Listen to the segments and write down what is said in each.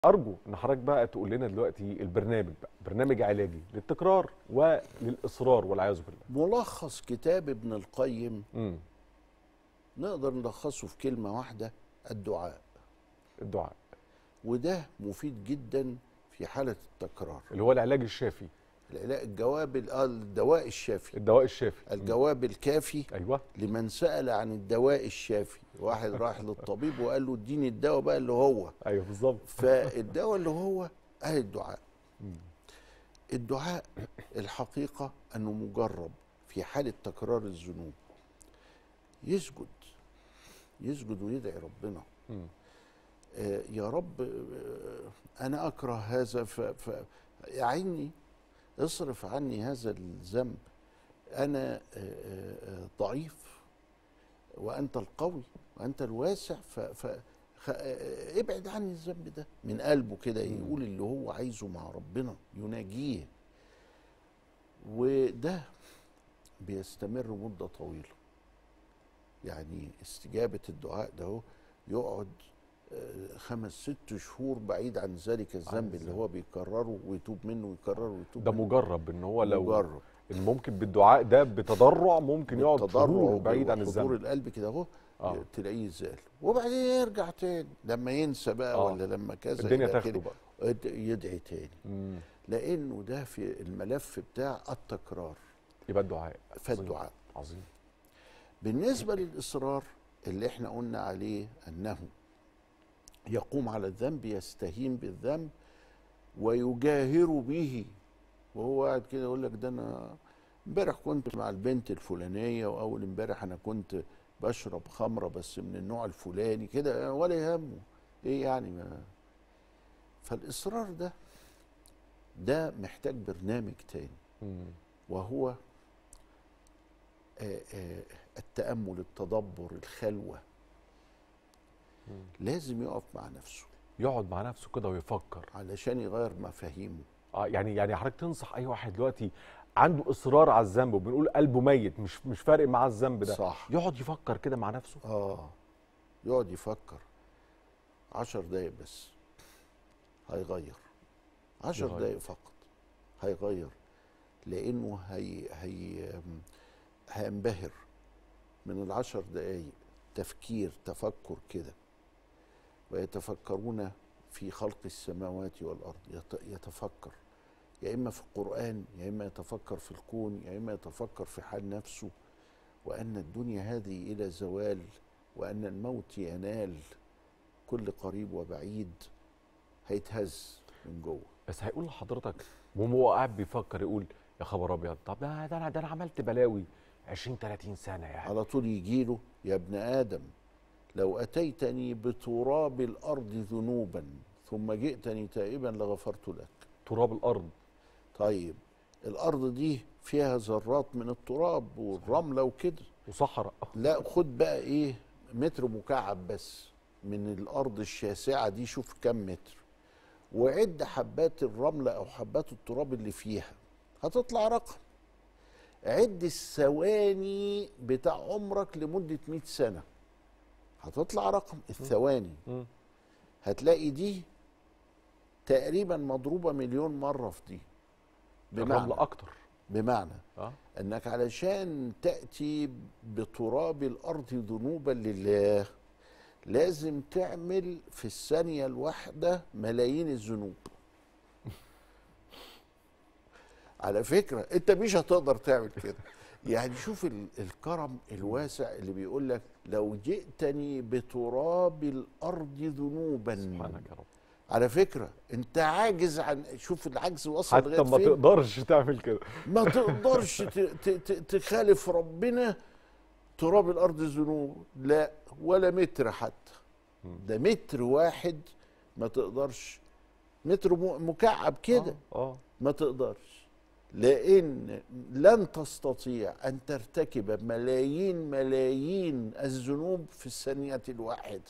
ارجو ان حضرتك بقى تقول لنا دلوقتي البرنامج بقى برنامج علاجي للتكرار وللاصرار والعياذ بالله ملخص كتاب ابن القيم امم نقدر نلخصه في كلمة واحدة الدعاء الدعاء وده مفيد جدا في حالة التكرار اللي هو العلاج الشافي العلاج الجواب ال- آه، الدواء الشافي الدواء الشافي الجواب الكافي ايوه لمن سأل عن الدواء الشافي واحد راح للطبيب وقال له اديني الدواء بقى اللي هو ايوه بالظبط فالدواء اللي هو اهل الدعاء الدعاء الحقيقة أنه مجرب في حالة تكرار الذنوب يسجد يسجد ويدعي ربنا مم. آه يا رب آه أنا أكره هذا ف, ف أعني اصرف عني هذا الذنب أنا آه، آه، آه، ضعيف وأنت القوي وأنت الواسع ف, ف خ- آه، ابعد عني الذنب ده من قلبه كده مم. يقول اللي هو عايزه مع ربنا يناجيه وده بيستمر مدة طويلة يعني استجابة الدعاء ده هو يقعد آه، خمس ست شهور بعيد عن ذلك الذنب اللي الذنب. هو بيكرره ويتوب منه ويكرره ويتوب ده منه مجرب ان هو لو مجرب إن ممكن بالدعاء ده بتضرع ممكن يقعد بالتضرع شهور بعيد عن وحضور الذنب القلب كده اهو اه تلاقيه زال وبعدين يرجع تاني لما ينسى بقى آه. ولا لما كذا الدنيا إلى تاخده آخره. بقى يد- يدعي تاني مم. لانه ده في الملف بتاع التكرار يبقى الدعاء عظيم. فالدعاء عظيم بالنسبه للاصرار اللي احنا قلنا عليه انه يقوم على الذنب يستهين بالذنب ويجاهر به وهو قاعد كده يقول لك ده انا امبارح كنت مع البنت الفلانيه واول امبارح انا كنت بشرب خمره بس من النوع الفلاني كده ولا يهمه ايه يعني ما فالاصرار ده ده محتاج برنامج تاني مم. وهو آه، آه، التامل التدبر الخلوه مم. لازم يقف مع نفسه يقعد مع نفسه كده ويفكر علشان يغير مفاهيمه اه يعني يعني حضرتك تنصح اي واحد دلوقتي عنده اصرار على الذنب وبنقول قلبه ميت مش مش فارق معاه الذنب ده صح يقعد يفكر كده مع نفسه اه يقعد يفكر عشر دقايق بس هيغير عشر يغير. دقايق فقط هيغير لانه هي هي هينبهر من العشر دقايق تفكير تفكر كده ويتفكرون في خلق السماوات والارض يت- يتفكر يا اما في القران يا اما يتفكر في الكون يا اما يتفكر في حال نفسه وان الدنيا هذه الى زوال وان الموت ينال كل قريب وبعيد هيتهز من جوه بس هيقول لحضرتك وهو قاعد بيفكر يقول يا خبر ابيض طب ده ده انا ده انا عملت بلاوي 20 30 سنه يعني على طول يجي له يا ابن ادم لو اتيتني بتراب الارض ذنوبا ثم جئتني تائبا لغفرت لك تراب الارض طيب الارض دي فيها ذرات من التراب والرمله وكده وصحراء لا خد بقى ايه متر مكعب بس من الارض الشاسعه دي شوف كم متر وعد حبات الرمله او حبات التراب اللي فيها هتطلع رقم عد الثواني بتاع عمرك لمده 100 سنه هتطلع رقم الثواني مم. هتلاقي دي تقريبا مضروبه مليون مره في دي بمعنى الرمل اكتر بمعنى اه انك علشان تاتي بتراب الارض ذنوبا لله لازم تعمل في الثانيه الواحده ملايين الذنوب على فكره انت مش هتقدر تعمل كده يعني شوف ال- الكرم الواسع اللي بيقول لك لو جئتني بتراب الارض ذنوبا سبحانك يا رب على فكره انت عاجز عن شوف العجز وصل حتى لغايه ما فين تقدرش تعمل كده ما تقدرش ت- ت- ت- تخالف ربنا تراب الارض ذنوب لا ولا متر حتى مم. ده متر واحد ما تقدرش متر م- مكعب كده اه, آه. ما تقدرش لان لن تستطيع ان ترتكب ملايين ملايين الذنوب في الثانيه الواحده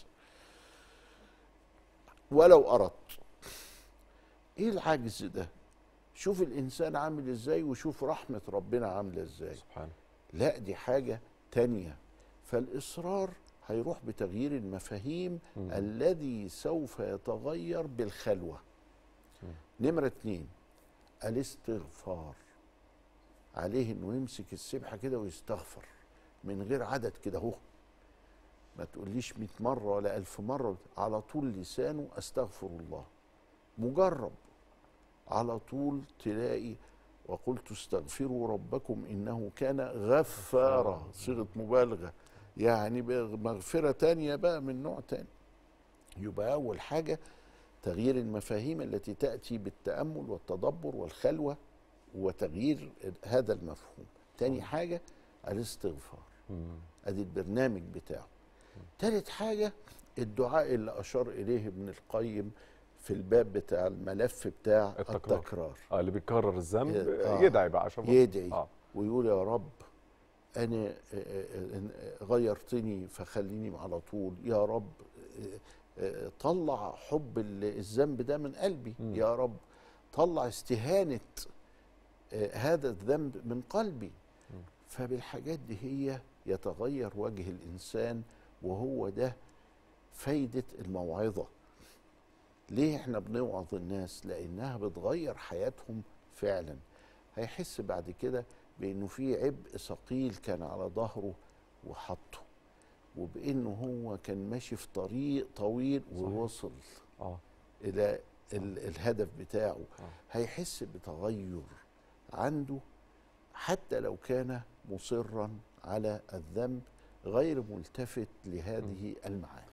ولو اردت ايه العجز ده شوف الانسان عامل ازاي وشوف رحمه ربنا عامله ازاي سبحانه لا دي حاجه تانية فالاصرار هيروح بتغيير المفاهيم مم. الذي سوف يتغير بالخلوة نمرة اتنين الاستغفار عليه انه يمسك السبحة كده ويستغفر من غير عدد كده اهو ما تقوليش 100 مرة ولا ألف مرة على طول لسانه أستغفر الله مجرب على طول تلاقي وقلت استغفروا ربكم إنه كان غفارا صيغة مبالغة يعني مغفرة تانية بقى من نوع تاني يبقى أول حاجة تغيير المفاهيم التي تأتي بالتأمل والتدبر والخلوة وتغيير هذا المفهوم تاني حاجة الاستغفار مم. ادي البرنامج بتاعه تالت حاجة الدعاء اللي أشار إليه ابن القيم في الباب بتاع الملف بتاع التكرار. التكرار, التكرار. اه اللي بيكرر الذنب آه. يدعي بقى عشان يدعي اه ويقول يا رب أنا آه، آه، آه، غيرتني فخليني على طول يا رب آه، آه، طلع حب ال- الذنب ده من قلبي مم. يا رب طلع استهانة آه، هذا الذنب من قلبي مم. فبالحاجات دي هي يتغير وجه الإنسان وهو ده فايدة الموعظة ليه احنا بنوعظ الناس لأنها بتغير حياتهم فعلا هيحس بعد كده بأنه في عبء ثقيل كان على ظهره وحطه وبأنه هو كان ماشي في طريق طويل صحيح. ووصل اه الى ال- الهدف بتاعه آه. هيحس بتغير عنده حتى لو كان مصرا على الذنب غير ملتفت لهذه المعاني